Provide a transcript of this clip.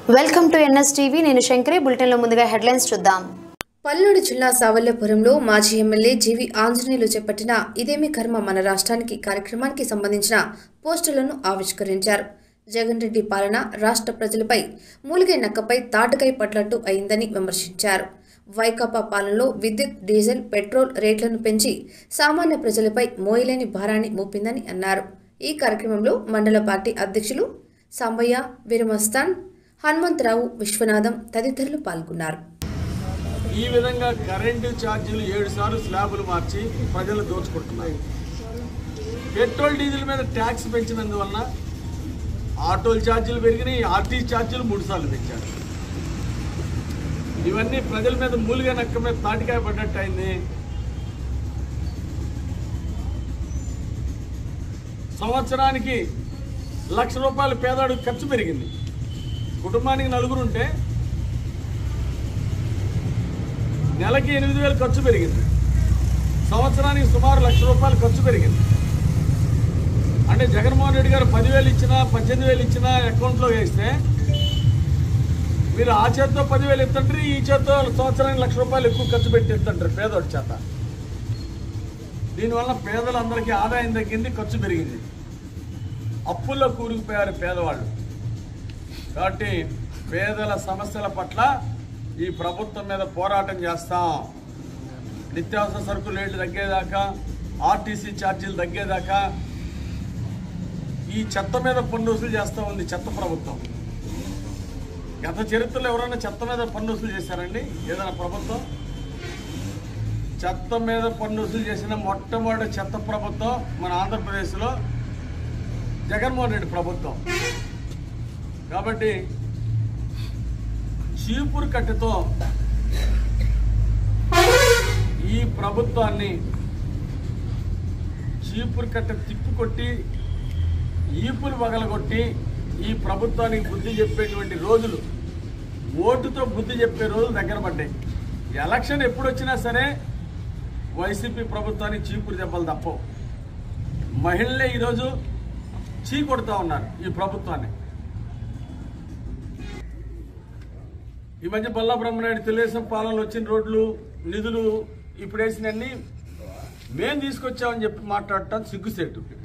welcome to NS TV నేను శంకరి బులెటిన్లో ముందుగా హెడ్లైన్స్ చూద్దాం పల్నాడు జిల్లా సావల్యపురంలో మాజీ ఎమ్మెల్యే జీవి ఆంజనేయులు చేపట్టిన ఇదేమి కర్మ మన రాష్ట్రానికి కార్యక్రమానికి సంబంధించిన పోస్టులను ఆవిష్కరించారు జగన్ రెడ్డి పాలన రాష్ట్ర ప్రజలపై మూలిగై నక్కపై తాటకై పట్లట్టు అయిందని విమర్శించారు వైకాపా పాలనలో విద్యుత్ డీజిల్ పెట్రోల్ రేట్లను పెంచి సామాన్య ప్రజలపై మోయలేని భారాన్ని మోపిందని అన్నారు ఈ కార్యక్రమంలో మండల పార్టీ అధ్యక్షులు సాంబయ్య వీరమస్తాన్ హనుమంతరావు విశ్వనాథం తదితరులు పాల్గొన్నారు ఈ విధంగా కరెంటు ఛార్జీలు ఏడు సార్లు స్లాబులు మార్చి ప్రజలు దోచుకుంటున్నాయి పెట్రోల్ డీజిల్ మీద ట్యాక్స్ పెంచినందువలన ఆటోల ఛార్జీలు పెరిగినాయి ఆర్టీ ఛార్జీలు మూడు సార్లు పెంచారు ఇవన్నీ ప్రజల మీద మూలిగా నక్క మీద తాటికాయ పడ్డట్టు అయింది సంవత్సరానికి లక్ష రూపాయలు పేదాడు ఖర్చు పెరిగింది కుటుంబానికి నలుగురు ఉంటే నెలకి ఎనిమిది వేలు ఖర్చు పెరిగింది సంవత్సరానికి సుమారు లక్ష రూపాయలు ఖర్చు పెరిగింది అంటే జగన్మోహన్ రెడ్డి గారు పదివేలు ఇచ్చినా పద్దెనిమిది వేలు ఇచ్చినా అకౌంట్లో వేస్తే మీరు ఆ చేత్తో పదివేలు ఇస్తుంటారు ఈ చేత్తో సంవత్సరానికి లక్ష రూపాయలు ఎక్కువ ఖర్చు పెట్టి ఇస్తుంటారు పేదోడి చేత దీనివల్ల పేదలందరికీ ఆదాయం తగ్గింది ఖర్చు పెరిగింది అప్పుల్లో కూరుకుపోయారు పేదవాళ్ళు కాబట్టి పేదల సమస్యల పట్ల ఈ ప్రభుత్వం మీద పోరాటం చేస్తాం నిత్యావసర సరుకులు రేట్లు తగ్గేదాకా ఆర్టీసీ ఛార్జీలు తగ్గేదాకా ఈ చెత్త మీద పన్ను వసూలు చేస్తూ ఉంది చెత్త ప్రభుత్వం గత చరిత్రలో ఎవరైనా చెత్త మీద పన్ను వసూలు చేశారండి ఏదైనా ప్రభుత్వం చెత్త మీద పన్ను వసూలు చేసిన మొట్టమొదటి చెత్త ప్రభుత్వం మన ఆంధ్రప్రదేశ్లో జగన్మోహన్ రెడ్డి ప్రభుత్వం కాబట్టి చీపురు కట్టెతో ఈ ప్రభుత్వాన్ని చీపురు కట్టె తిప్పికొట్టి ఈపులు పగలగొట్టి ఈ ప్రభుత్వానికి బుద్ధి చెప్పేటువంటి రోజులు ఓటుతో బుద్ధి చెప్పే రోజులు దగ్గర పడ్డాయి ఎలక్షన్ ఎప్పుడు వచ్చినా సరే వైసీపీ ప్రభుత్వానికి చీపురు దెబ్బలు తప్పవు మహిళలే ఈరోజు చీ కొడుతూ ఉన్నారు ఈ ప్రభుత్వాన్ని ఈ మధ్య బల్లా బ్రహ్మనాయుడు తెలుగుదేశం పాలనలో వచ్చిన రోడ్లు నిధులు ఇప్పుడు వేసినన్ని మేం తీసుకొచ్చామని చెప్పి మాట్లాడటం సిగ్గుసేటు